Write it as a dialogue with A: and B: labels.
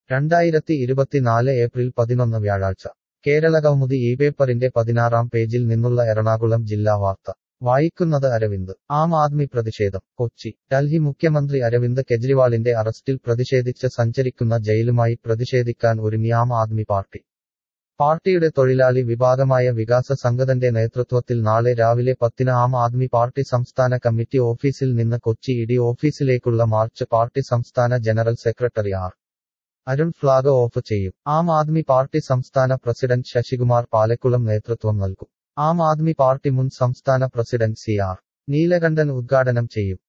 A: രണ്ടായിരത്തി ഇരുപത്തിനാല് ഏപ്രിൽ പതിനൊന്ന് വ്യാഴാഴ്ച കേരളകൗമുദി ഈ പേപ്പറിന്റെ പതിനാറാം പേജിൽ നിന്നുള്ള എറണാകുളം ജില്ലാ വാർത്ത വായിക്കുന്നത് അരവിന്ദ് ആം ആദ്മി പ്രതിഷേധം കൊച്ചി ഡൽഹി മുഖ്യമന്ത്രി അരവിന്ദ് കെജ്രിവാളിന്റെ അറസ്റ്റിൽ പ്രതിഷേധിച്ച് സഞ്ചരിക്കുന്ന ജയിലുമായി പ്രതിഷേധിക്കാൻ ഒരുങ്ങി ആം ആദ്മി പാർട്ടി പാർട്ടിയുടെ തൊഴിലാളി വിഭാഗമായ വികാസ സംഘത്തിന്റെ നേതൃത്വത്തിൽ നാളെ രാവിലെ പത്തിന് ആം ആദ്മി പാർട്ടി സംസ്ഥാന കമ്മിറ്റി ഓഫീസിൽ നിന്ന് കൊച്ചി ഇഡി ഓഫീസിലേക്കുള്ള മാർച്ച് പാർട്ടി സംസ്ഥാന general secretary R Arun flag off ചെയ്യും ആം ആദ്മി പാർട്ടി സംസ്ഥാന പ്രസിഡന്റ് ശശികുമാർ പാലക്കുളം നേതൃത്വം നൽകും ആം ആദ്മി പാർട്ടി മുൻ സംസ്ഥാന പ്രസിഡന്റ് സി ആർ നീലകണ്ഠൻ ഉദ്ഘാടനം ചെയ്യും